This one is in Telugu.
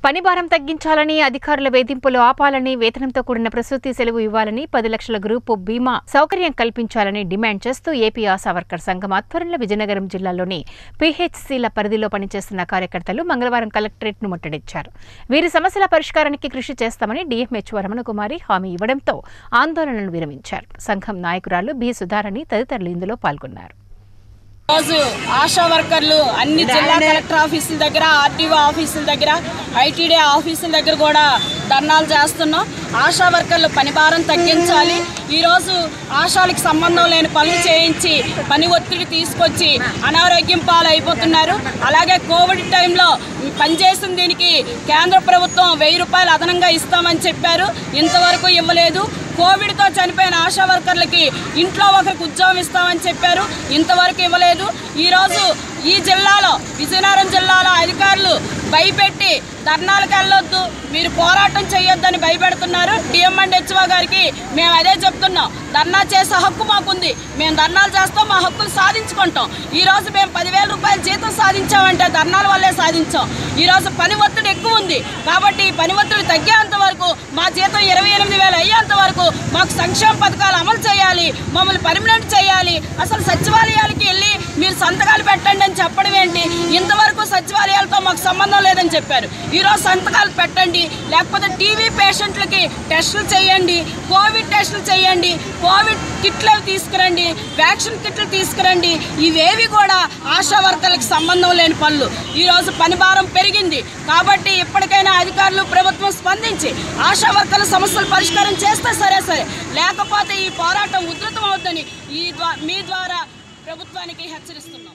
పని భారం తగ్గించాలని అధికారుల వేధింపులు ఆపాలని వేతనంతో కూడిన ప్రసూతి సెలవు ఇవ్వాలని పది లక్షల గ్రూపు బీమా సౌకర్యం కల్పించాలని డిమాండ్ చేస్తూ ఏపీ ఆశా వర్కర్ సంఘం ఆధ్వర్యంలో విజయనగరం జిల్లాలోని పీహెచ్సీల పరిధిలో పనిచేస్తున్న కార్యకర్తలు మంగళవారం కలెక్టరేట్ను ముట్టడించారు వీరి సమస్యల పరిష్కారానికి కృషి చేస్తామని డిఎంహెచ్ఓ రమణకుమారి హామీ ఇవ్వడంతో ఆందోళనను విరమించారు సంఘం నాయకురాలు బి సుధారాణి తదితరులు ఇందులో పాల్గొన్నారు రోజు ఆశా వర్కర్లు అన్ని జిల్లా కలెక్టర్ ఆఫీసుల దగ్గర ఆర్టీఓ ఆఫీసుల దగ్గర ఐటీడీ ఆఫీసుల దగ్గర కూడా ధర్నాలు చేస్తున్నాం ఆశా వర్కర్లు పని భారం తగ్గించాలి ఈరోజు ఆశాలకు సంబంధం లేని పనులు చేయించి పని ఒత్తిడి తీసుకొచ్చి అనారోగ్యం పాలు అయిపోతున్నారు అలాగే కోవిడ్ టైంలో పనిచేసిన దీనికి కేంద్ర ప్రభుత్వం వెయ్యి రూపాయలు అదనంగా ఇస్తామని చెప్పారు ఇంతవరకు ఇవ్వలేదు కోవిడ్తో చనిపోయిన ఆశా వర్కర్లకి ఇంట్లో ఒకరికి ఉద్యోగం ఇస్తామని చెప్పారు ఇంతవరకు ఇవ్వలేదు ఈరోజు ఈ జిల్లాలో విజయనగరం జిల్లాలో అధికారులు భయపెట్టి ధర్నాలకు వెళ్ళొద్దు మీరు పోరాటం చేయొద్దని భయపెడుతున్నారు డిఎం అండ్ హెచ్ఓ గారికి మేము అదే చెప్తున్నాం ధర్నా చేసే హక్కు మాకుంది మేము ధర్నాలు చేస్తాం మా హక్కులు సాధించుకుంటాం ఈరోజు మేము పదివేల రూపాయల జీతం సాధించామంటే ధర్నాల వల్లే సాధించాం ఈరోజు పని ఒత్తిడి ఎక్కువ ఉంది కాబట్టి ఈ పని ఒత్తిడి తగ్గేంత వరకు మా జీతం ఇరవై ఎనిమిది వేలు అయ్యేంత వరకు మాకు సంక్షేమ పథకాలు అమలు చేయాలి మమ్మల్ని పర్మనెంట్ చేయాలి అసలు సచివాలయాలకి వెళ్ళి మీరు సంతకాలు పెట్టండి అని చెప్పడం ఏంటి ఇంతవరకు సచివాలయాలతో మాకు సంబంధం లేదని చెప్పారు ఈరోజు సంతకాలు పెట్టండి లేకపోతే టీవీ పేషెంట్లకి టెస్టులు చేయండి కోవిడ్ టెస్టులు చేయండి కోవిడ్ కిట్లు అవి తీసుకురండి వ్యాక్సిన్ కిట్లు తీసుకురండి ఇవేవి కూడా ఆశా వర్కర్లకు సంబంధం లేని పనులు ఈరోజు పని భారం పెరిగింది కాబట్టి ఇప్పటికైనా అధికారులు ప్రభుత్వం స్పందించి ఆశా వర్కర్ల సమస్యలు పరిష్కారం చేస్తే సరే సరే లేకపోతే ఈ పోరాటం ఉధృతం అవుతుందని ఈ ద్వా మీ ద్వారా ప్రభుత్వానికి హెచ్చరిస్తున్నాం